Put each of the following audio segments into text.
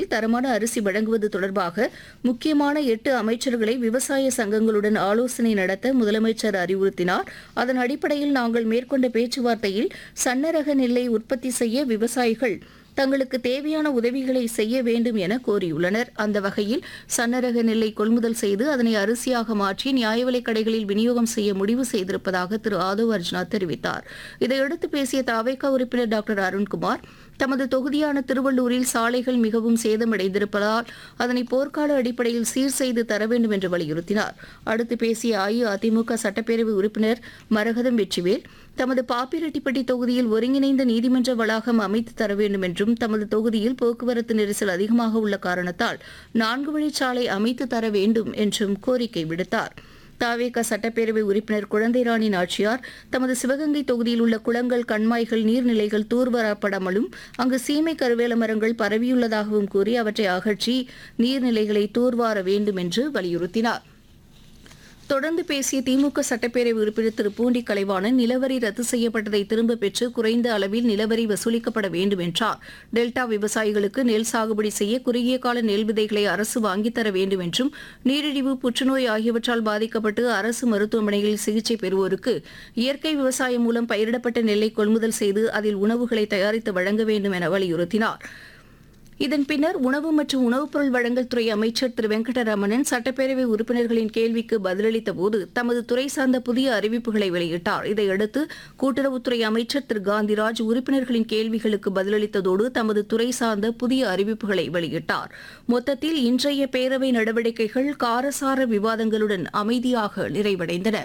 காலத்தில் தரமான அரிசி வழங்குவது தொடர்பாக முக்கியமான எட்டு அமைச்சர்களை விவசாய சங்கங்களுடன் ஆலோசனை நடத்த முதலமைச்சர் அறிவுறுத்தினார் அதன் அடிப்படையில் நாங்கள் மேற்கொண்ட பேச்சுவார்த்தையில் சன்னரக நெல்லை உற்பத்தி செய்ய விவசாயிகள் தங்களுக்கு தேவையான உதவிகளை செய்ய வேண்டும் என கோரியுள்ளனர் அந்த வகையில் சன்னரக நெல்லை கொள்முதல் செய்து அதனை அரிசியாக மாற்றி நியாய விலைக் கடைகளில் விநியோகம் செய்ய முடிவு செய்திருப்பதாக திரு ஆதவ் அர்ஜுனா தெரிவித்தார் இதையடுத்து பேசிய தாவேகா உறுப்பினர் டாக்டர் அருண்குமார் தமது தொகுதியான திருவள்ளூரில் சாலைகள் மிகவும் சேதமடைந்திருப்பதால் அதனை போர்க்கால அடிப்படையில் சீர் செய்து தர வேண்டும் என்று வலியுறுத்தினார் அடுத்து பேசிய அஇஅதிமுக சட்டப்பேரவை உறுப்பினர் மரகதம் வெற்றிவேல் தமது பாப்பிரெட்டிப்பட்டி தொகுதியில் ஒருங்கிணைந்த நீதிமன்ற வளாகம் அமைத்து தர வேண்டும் என்றும் தமது தொகுதியில் போக்குவரத்து நெரிசல் அதிகமாக உள்ள காரணத்தால் நான்கு வழிச்சாலை அமைத்து தர வேண்டும் என்றும் கோரிக்கை விடுத்தார் தாவேக சட்டப்பேரவை உறுப்பினர் குழந்தைராணி நாச்சியார் தமது சிவகங்கை தொகுதியில் உள்ள குளங்கள் கண்மாய்கள் நீர்நிலைகள் தூர்வாரப்படாமலும் அங்கு சீமை கருவேல மரங்கள் பரவியுள்ளதாகவும் கூறி அவற்றை அகற்றி நீர்நிலைகளை தூர்வார வேண்டும் என்று வலியுறுத்தினார் தொடர்ந்து பேசிய திமுக சட்டப்பேரவை உறுப்பினர் திரு பூண்டி கலைவாணன் நிலவரி ரத்து செய்யப்பட்டதை திரும்பப் பெற்று குறைந்த அளவில் நிலவரி வசூலிக்கப்பட வேண்டும் என்றார் டெல்டா விவசாயிகளுக்கு நெல் சாகுபடி செய்ய குறுகிய கால நெல் விதைகளை அரசு வாங்கித் தர வேண்டும் என்றும் நீரிழிவு புற்றுநோய் ஆகியவற்றால் பாதிக்கப்பட்டு அரசு மருத்துவமனைகளில் சிகிச்சை பெறுவோருக்கு இயற்கை விவசாயம் மூலம் பயிரிடப்பட்ட நெல்லை கொள்முதல் செய்து அதில் உணவுகளை தயாரித்து வழங்க வேண்டும் என வலியுறுத்தினார் இதன் பின்னர் உணவு மற்றும் உணவுப் பொருள் வழங்கல் துறை அமைச்சர் திரு வெங்கடரமணன் சட்டப்பேரவை உறுப்பினர்களின் கேள்விக்கு பதிலளித்த போது தமது துறை சார்ந்த புதிய அறிவிப்புகளை வெளியிட்டார் இதையடுத்து கூட்டுறவுத்துறை அமைச்சர் திரு காந்திராஜ் உறுப்பினர்களின் கேள்விகளுக்கு பதிலளித்ததோடு தமது துறை சார்ந்த புதிய அறிவிப்புகளை வெளியிட்டார் மொத்தத்தில் இன்றைய பேரவை நடவடிக்கைகள் காரசார விவாதங்களுடன் அமைதியாக நிறைவடைந்தன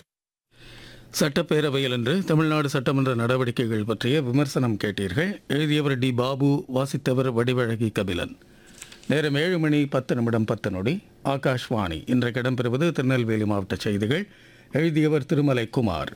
சட்டப்பேரவையில் இன்று தமிழ்நாடு சட்டமன்ற நடவடிக்கைகள் பற்றிய விமர்சனம் கேட்டீர்கள் எழுதியவர் டி பாபு வாசித்தவர் வடிவழகி கபிலன் நேரம் ஏழு மணி பத்து நிமிடம் பத்து நொடி ஆகாஷ்வாணி இன்றைக்கு இடம்பெறுவது திருநெல்வேலி மாவட்ட செய்திகள் எழுதியவர் திருமலை குமார்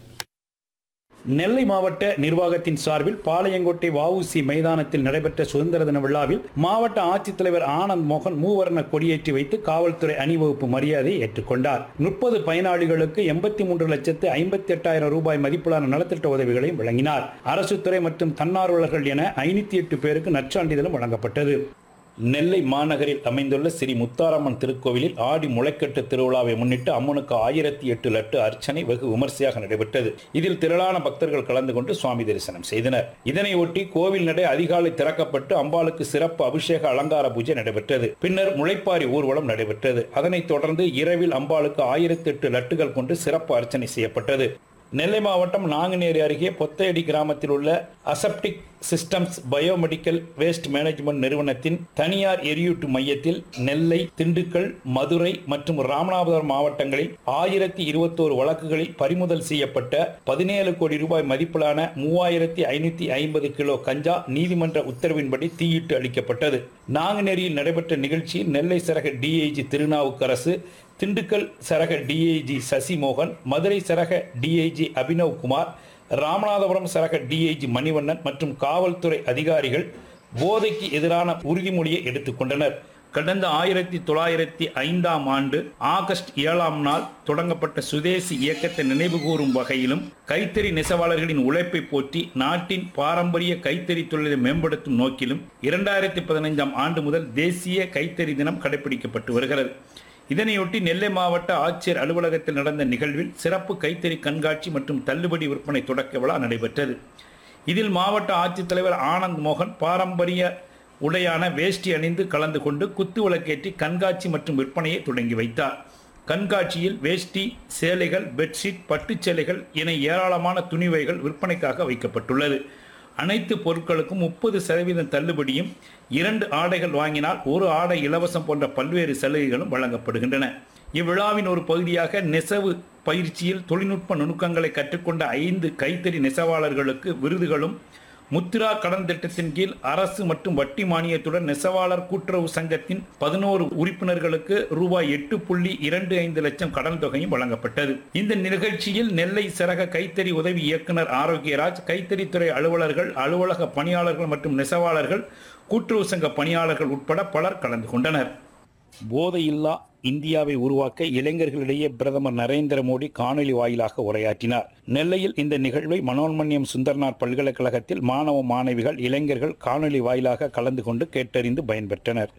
நெல்லை மாவட்ட நிர்வாகத்தின் சார்பில் பாளையங்கோட்டை வஉசி மைதானத்தில் நடைபெற்ற சுதந்திர தின விழாவில் மாவட்ட ஆட்சித்தலைவர் ஆனந்த் மோகன் மூவர்ண கொடியேற்றி வைத்து காவல்துறை அணிவகுப்பு மரியாதையை ஏற்றுக்கொண்டார் முப்பது பயனாளிகளுக்கு எண்பத்தி மூன்று லட்சத்து ஐம்பத்தி எட்டாயிரம் ரூபாய் மதிப்பிலான நலத்திட்ட உதவிகளையும் வழங்கினார் அரசு துறை மற்றும் தன்னார்வலர்கள் என ஐநூத்தி எட்டு பேருக்கு நற்சான்றிதழும் வழங்கப்பட்டது நெல்லை மாநகரில் அமைந்துள்ள ஸ்ரீ முத்தாரம்மன் திருக்கோவிலில் ஆடி முளைக்கட்டு திருவிழாவை முன்னிட்டு அம்மனுக்கு ஆயிரத்தி எட்டு லட்டு அர்ச்சனை வெகு விமர்சையாக நடைபெற்றது இதில் திரளான பக்தர்கள் கலந்து கொண்டு சுவாமி தரிசனம் செய்தனர் இதனையொட்டி கோவில் நடை அதிகாலை திறக்கப்பட்டு அம்பாளுக்கு சிறப்பு அபிஷேக அலங்கார பூஜை நடைபெற்றது பின்னர் முளைப்பாரி ஊர்வலம் நடைபெற்றது அதனைத் தொடர்ந்து இரவில் அம்பாளுக்கு ஆயிரத்தி எட்டு லட்டுகள் கொண்டு சிறப்பு அர்ச்சனை செய்யப்பட்டது நெல்லை மாவட்டம் நாங்குநேரி அருகே பொத்தையடி கிராமத்தில் உள்ள aseptic systems biomedical waste management நிறுவனத்தின் தனியார் எரியூட்டு மையத்தில் நெல்லை திண்டுக்கல் மதுரை மற்றும் ராமநாதபுரம் மாவட்டங்களில் ஆயிரத்தி இருபத்தோரு வழக்குகளில் பறிமுதல் செய்யப்பட்ட பதினேழு கோடி ரூபாய் மதிப்பிலான மூவாயிரத்தி ஐநூத்தி ஐம்பது கிலோ கஞ்சா நீதிமன்ற உத்தரவின்படி தீயிட்டு அளிக்கப்பட்டது நாங்குநேரியில் நடைபெற்ற நிகழ்ச்சியில் நெல்லை சரக டிஐஜி திருநாவுக்கரசு திண்டுக்கல் சரக டிஐஜி சசிமோகன் மதுரை சரக டிஐஜி அபினவ் குமார் ராமநாதபுரம் சரக டிஐஜி மணிவண்ணன் மற்றும் காவல்துறை அதிகாரிகள் போதைக்கு எதிரான உறுதிமொழியை எடுத்துக்கொண்டனர் கடந்த ஆயிரத்தி தொள்ளாயிரத்தி ஐந்தாம் ஆண்டு ஆகஸ்ட் ஏழாம் நாள் தொடங்கப்பட்ட சுதேசி இயக்கத்தை நினைவுகூரும் வகையிலும் கைத்தறி நெசவாளர்களின் உழைப்பை போற்றி நாட்டின் பாரம்பரிய கைத்தறி தொழிலை மேம்படுத்தும் நோக்கிலும் இரண்டாயிரத்தி பதினைந்தாம் ஆண்டு முதல் தேசிய கைத்தறி தினம் கடைபிடிக்கப்பட்டு வருகிறது இதனையொட்டி நெல்லை மாவட்ட ஆட்சியர் அலுவலகத்தில் நடந்த நிகழ்வில் சிறப்பு கைத்தறி கண்காட்சி மற்றும் தள்ளுபடி விற்பனை தொடக்க விழா நடைபெற்றது இதில் மாவட்ட ஆட்சித்தலைவர் ஆனந்த் மோகன் பாரம்பரிய உடையான வேஷ்டி அணிந்து கலந்து கொண்டு குத்து விளக்கேற்றி கண்காட்சி மற்றும் விற்பனையை தொடங்கி வைத்தார் கண்காட்சியில் வேஷ்டி சேலைகள் பெட்ஷீட் பட்டுச் சேலைகள் என ஏராளமான துணிவைகள் விற்பனைக்காக வைக்கப்பட்டுள்ளது அனைத்து பொருட்களுக்கும் முப்பது சதவீதம் தள்ளுபடியும் இரண்டு ஆடைகள் வாங்கினால் ஒரு ஆடை இலவசம் போன்ற பல்வேறு சலுகைகளும் வழங்கப்படுகின்றன இவ்விழாவின் ஒரு பகுதியாக நெசவு பயிற்சியில் தொழில்நுட்ப நுணுக்கங்களை கற்றுக்கொண்ட ஐந்து கைத்தறி நெசவாளர்களுக்கு விருதுகளும் முத்ரா கடன் திட்டத்தின் கீழ் அரசு மற்றும் வட்டி மானியத்துடன் நெசவாளர் கூட்டுறவு சங்கத்தின் பதினோரு உறுப்பினர்களுக்கு ரூபாய் எட்டு புள்ளி இரண்டு ஐந்து லட்சம் கடன் தொகையும் வழங்கப்பட்டது இந்த நிகழ்ச்சியில் நெல்லை சரக கைத்தறி உதவி இயக்குனர் ஆரோக்கியராஜ் கைத்தறித்துறை அலுவலர்கள் அலுவலக பணியாளர்கள் மற்றும் நெசவாளர்கள் கூட்டுறவு சங்க பணியாளர்கள் உட்பட பலர் கலந்து கொண்டனர் போதையில்லா இந்தியாவை உருவாக்க இளைஞர்களிடையே பிரதமர் நரேந்திர மோடி காணொலி வாயிலாக உரையாற்றினார் நெல்லையில் இந்த நிகழ்வை மனோன்மணியம் சுந்தர்நாத் பல்கலைக்கழகத்தில் மாணவ மாணவிகள் இளைஞர்கள் காணொலி வாயிலாக கலந்து கொண்டு கேட்டறிந்து பயன்பெற்றனர்